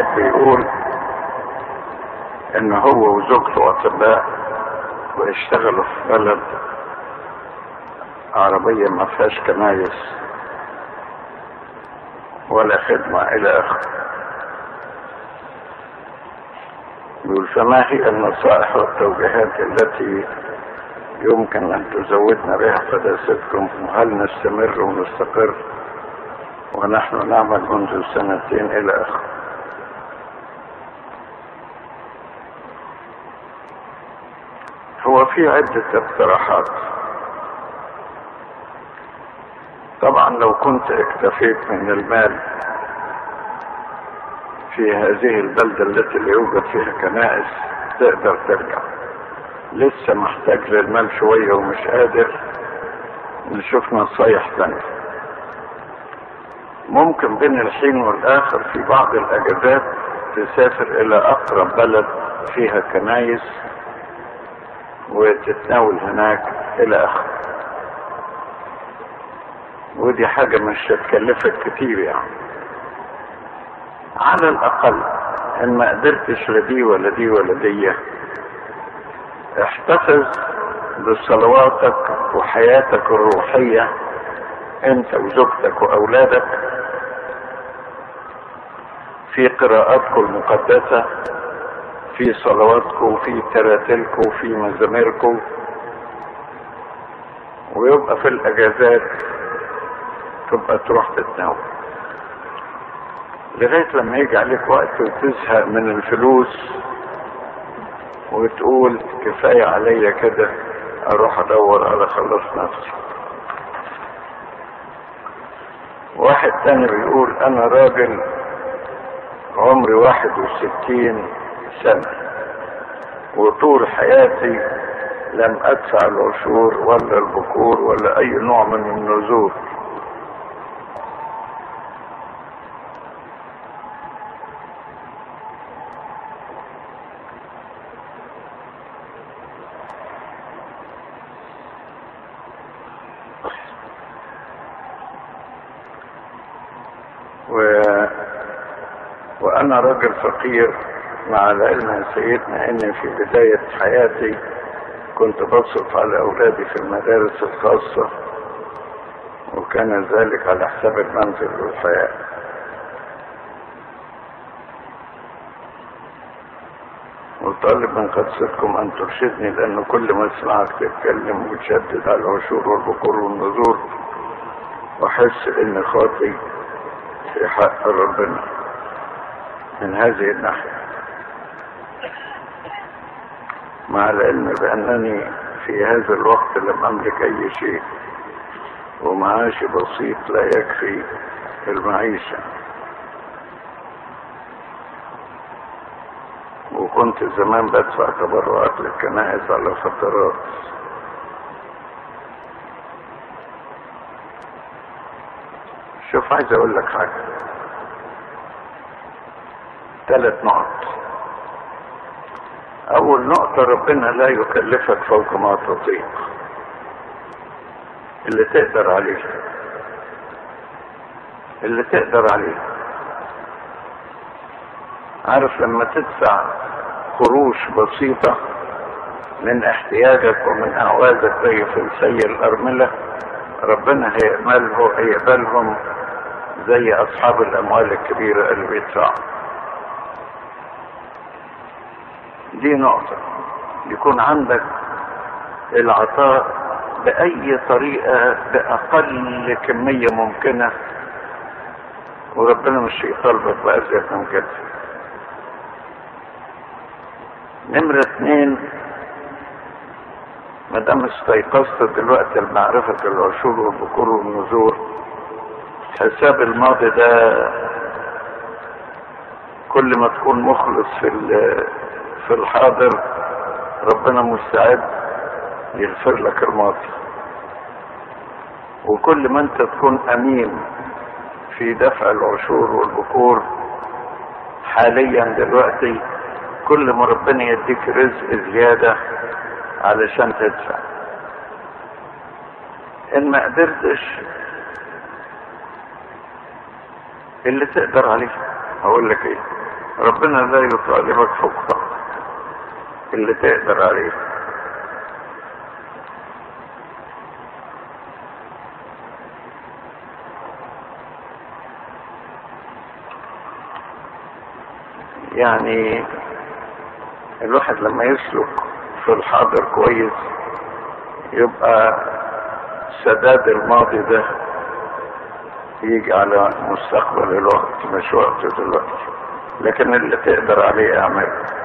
بيقول ان هو وزوجته اطباء واشتغلوا في بلد عربية ما فيهاش كنايس ولا خدمة الى اخره يقول فما هي النصائح والتوجيهات التي يمكن ان تزودنا بها قداستكم وهل نستمر ونستقر ونحن نعمل منذ سنتين الى اخره هو في عدة اقتراحات طبعا لو كنت اكتفيت من المال في هذه البلدة التي لا يوجد فيها كنائس تقدر ترجع لسه محتاج للمال شوية ومش قادر نشوف نصايح تانية ممكن بين الحين والآخر في بعض الأجازات تسافر إلى أقرب بلد فيها كنايس وتتناول هناك إلى آخره ودي حاجة مش هتكلفك كتير يعني على الأقل إن ما قدرتش لدي ولا دي ولا دي احتفظ بصلواتك وحياتك الروحية انت وزوجتك واولادك في قراءاتكم المقدسة في صلواتكم في تراتلكم في مزاميركم ويبقى في الاجازات تبقى تروح تتناول لغاية لما يجي عليك وقت وتزهق من الفلوس وتقول كفاية عليا كده اروح ادور على خلاص نفسي واحد تاني بيقول انا راجل عمري واحد وستين سنة وطول حياتي لم ادفع العشور ولا البكور ولا اي نوع من النذور و... وانا راجل فقير مع العلم يا سيدنا اني في بداية حياتي كنت بصرف على اولادي في المدارس الخاصة وكان ذلك على حساب المنزل والحياة وطالب من قدستكم ان ترشدني لان كل ما اسمعك تتكلم وتشدد على العشور والبكور والنذور واحس اني خاطي في حق ربنا من هذه الناحية مع العلم بأنني في هذا الوقت لم أملك أي شيء ومعاشي بسيط لا يكفي المعيشة وكنت زمان بدفع تبرعات للكنائس على فترات شوف عايز اقول لك حاجة ثلاث نقط اول نقطة ربنا لا يكلفك فوق ما تطيق اللي تقدر عليه اللي تقدر عليه عارف لما تدفع قروش بسيطة من احتياجك ومن اعوازك زي فلسي الارملة ربنا هيقبله هيقبلهم زي اصحاب الاموال الكبيرة اللي بيدفعوا دي نقطة يكون عندك العطاء بأي طريقة بأقل كمية ممكنة وربنا مش هيطالبك بأزيد من كده نمرة اتنين ما دام استيقظت دلوقتي المعرفة العشور والبكور والنذور حساب الماضي ده كل ما تكون مخلص في في الحاضر ربنا مستعد يغفر لك الماضي وكل ما انت تكون امين في دفع العشور والبكور حاليا دلوقتي كل ما ربنا يديك رزق زيادة علشان تدفع ان ما قدرتش اللي تقدر عليه هقول لك ايه ربنا لا يطالبك فوق طاقتك اللي تقدر عليه يعني الواحد لما يسلك في الحاضر كويس يبقى سداد الماضي ده يجي على مستقبل الوقت مش وقت دلوقتي لكن اللي تقدر عليه اعمله